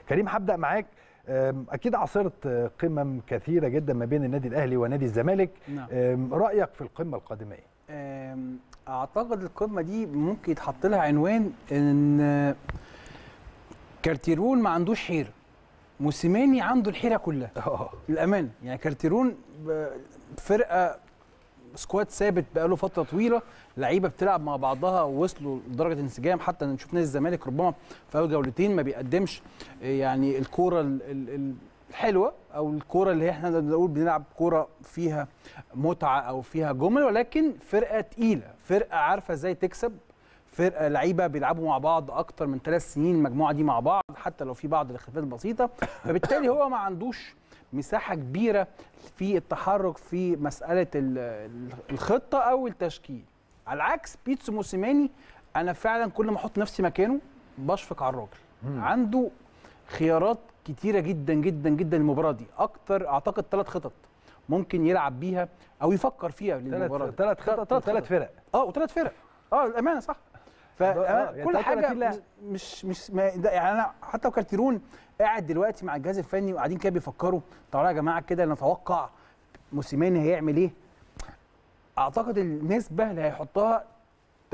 كريم هبدا معاك أم، اكيد عاصرت أه، قمم كثيره جدا ما بين النادي الاهلي ونادي الزمالك نعم. أم، رايك في القمه القادمه ايه أم، اعتقد القمه دي ممكن يتحط لها عنوان ان كارتيرون ما عندوش حيره موسيماني عنده الحيره كلها اه للامانه يعني كارتيرون ب- فرقه سكواد ثابت بقاله فتره طويله لعيبه بتلعب مع بعضها ووصلوا لدرجه انسجام حتى نشوف نادي الزمالك ربما في اول جولتين ما بيقدمش يعني الكوره ال- ال- ال- الحلوه او الكوره اللي احنا نقول بنلعب كوره فيها متعه او فيها جمل ولكن فرقه تقيله فرقه عارفه ازاي تكسب فرقه لعيبه بيلعبوا مع بعض اكتر من ثلاث سنين المجموعه دي مع بعض حتى لو في بعض الاختلافات البسيطه فبالتالي هو ما عندوش مساحه كبيره في التحرك في مساله ال- ال- الخطه او التشكيل على العكس بيتسو موسيماني انا فعلا كل ما احط نفسي مكانه بشفق على الراجل عنده خيارات كتيره جدا جدا جدا المباراه دي اكتر اعتقد ثلاث خطط ممكن يلعب بيها او يفكر فيها للمباراه ثلاث دي. ثلاث خطط وثلاث فرق اه وثلاث فرق اه الامانه صح ف آه، يعني كل 33 حاجه لاعب. مش مش ما ده يعني انا حتى لو كارتيرون قاعد دلوقتي مع الجهاز الفني وقاعدين كده بيفكروا تعالوا يا جماعه كده نتوقع موسيماني هيعمل ايه اعتقد النسبه اللي هيحطها 33%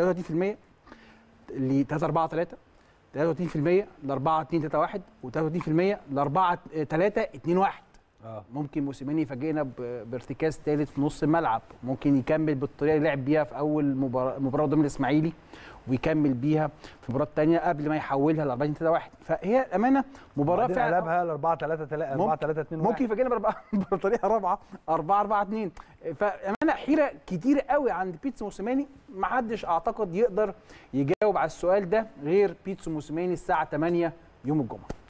ل 3 4 3 33% ل 4 2 3 1 و33% ل 4 3 2 1 اه ممكن موسيماني يفاجئنا ب- بارتكاز ثالث في نص الملعب ممكن يكمل بالطريقه اللي لعب بيها في اول مباراه مباراه قدام الاسماعيلي ويكمل بيها في المباراه الثانيه قبل ما يحولها ل 4 3 1 فهي الامانه مباراه بعدين فعلا قلبها ل 4 3 3 4 3 2 1 ممكن يفاجئنا بأربعة- بطريقه رابعه 4 4 2 فامانه حيره كتير قوي عند بيتسو موسيماني ما حدش اعتقد يقدر يجاوب على السؤال ده غير بيتسو موسيماني الساعه 8 يوم الجمعه